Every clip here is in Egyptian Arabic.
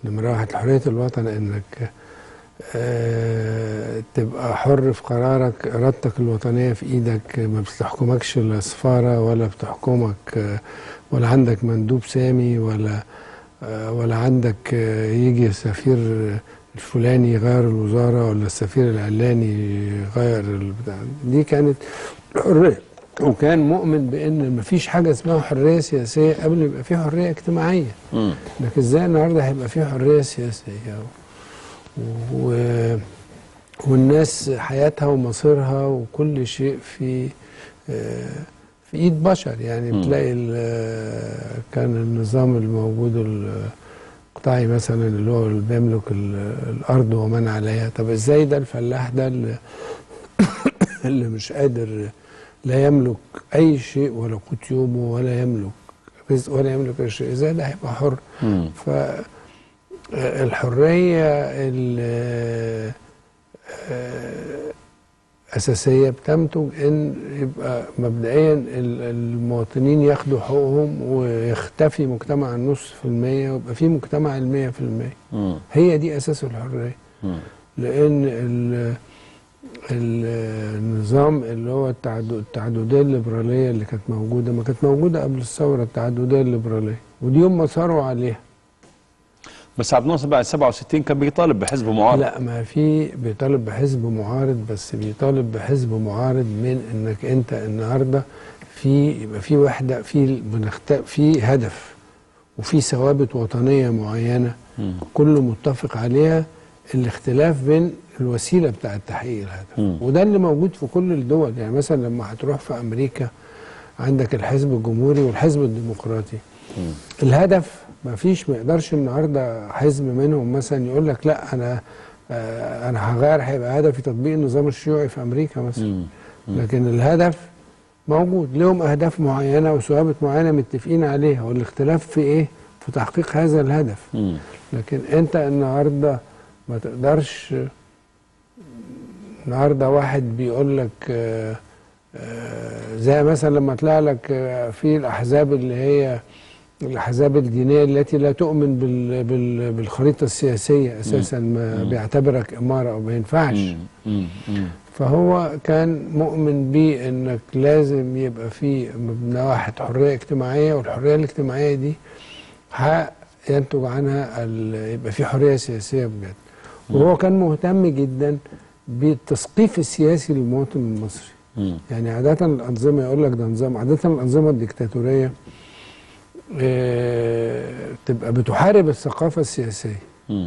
نمرة واحد حرية الوطن انك آه، تبقى حر في قرارك ارادتك الوطنية في ايدك ما بتحكمكش لا سفارة ولا بتحكمك آه، ولا عندك مندوب سامي ولا آه، ولا عندك آه، يجي السفير الفلاني يغير الوزارة ولا السفير العلاني يغير البتاع دي كانت حرية وكان مؤمن بان مفيش حاجة اسمها حرية سياسية قبل ما يبقى في حرية اجتماعية مم. لكن ازاي النهارده هيبقى في حريه سياسيه و... والناس حياتها ومصيرها وكل شيء في آه، في ايد بشر يعني مم. بتلاقي ال- كان النظام الموجود القطاعي مثلا اللي هو اللي بيملك ال- الارض ومن عليها طب ازاي ده الفلاح ده اللي, اللي مش قادر لا يملك اي شيء ولا قوت يومه ولا يملك رزق ولا يملك اي شيء ازاي ده هيبقى حر مم. فالحرية الأساسية بتنتج إن يبقى مبدئيا ال- المواطنين ياخدوا حقوقهم ويختفي مجتمع النص في المية ويبقى في مجتمع المية في المية مم. هي دي أساس الحرية مم. لأن ال- ال- النظام اللي هو التعدد التعددية الليبرالية اللي كانت موجودة ما كانت موجودة قبل الثورة التعددية الليبرالية ودي هم صاروا عليها بس عبد الناصر بعد 67 كان بيطالب بحزب معارض لا ما في بيطالب بحزب معارض بس بيطالب بحزب معارض من انك انت النهارده في يبقى في وحده في بنخت... في هدف وفي ثوابت وطنيه معينه مم. كله متفق عليها الاختلاف بين الوسيله بتاعه تحقيق الهدف مم. وده اللي موجود في كل الدول يعني مثلا لما هتروح في امريكا عندك الحزب الجمهوري والحزب الديمقراطي مم. الهدف ما فيش ما يقدرش النهارده حزب منهم مثلا يقول لك لا انا آه انا هغير هيبقى هدفي تطبيق النظام الشيوعي في امريكا مثلا مم. لكن الهدف موجود لهم اهداف معينه وثوابت معينه متفقين عليها والاختلاف في ايه في تحقيق هذا الهدف مم. لكن انت النهارده ما تقدرش النهارده واحد بيقول لك آه، آه، زي مثلا لما طلع لك آه، في الاحزاب اللي هي الاحزاب الدينيه التي لا تؤمن بال بال بالخريطه السياسيه اساسا ما بيعتبرك اماره او ما ينفعش مم. مم. مم. فهو كان مؤمن بيه انك لازم يبقى في مبنى واحد حريه اجتماعيه والحريه الاجتماعيه دي حق ينتج عنها ال- يبقى في حريه سياسيه بجد وهو كان مهتم جدا بالتثقيف السياسي للمواطن المصري مم. يعني عادة الأنظمة يقول لك ده نظام عادة الأنظمة الديكتاتورية آه، تبقى بتحارب الثقافة السياسية مم.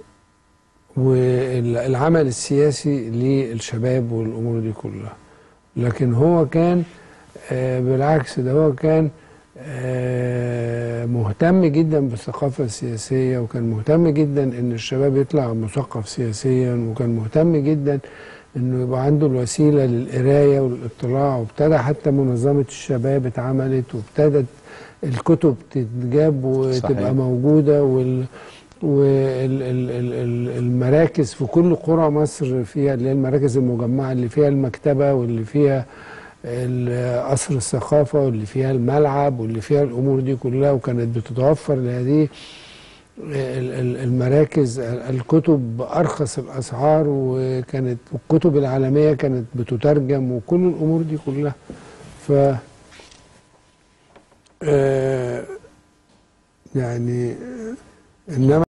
والعمل السياسي للشباب والامور دي كلها لكن هو كان آه، بالعكس ده هو كان آه، مهتم جدا بالثقافه السياسيه وكان مهتم جدا ان الشباب يطلع مثقف سياسيا وكان مهتم جدا انه يبقى عنده الوسيله للقرايه والاطلاع وابتدى حتى منظمه الشباب اتعملت وابتدت الكتب تتجاب وتبقى صحيح. موجوده وال والمراكز في كل قرى مصر فيها اللي هي المراكز المجمعة اللي فيها المكتبة واللي فيها ال- قصر الثقافة واللي فيها الملعب واللي فيها الأمور دي كلها وكانت بتتوفر لهذه ال- ال- المراكز الكتب بأرخص الأسعار وكانت الكتب العالمية كانت بتترجم وكل الأمور دي كلها ف آه، يعني آه، إنما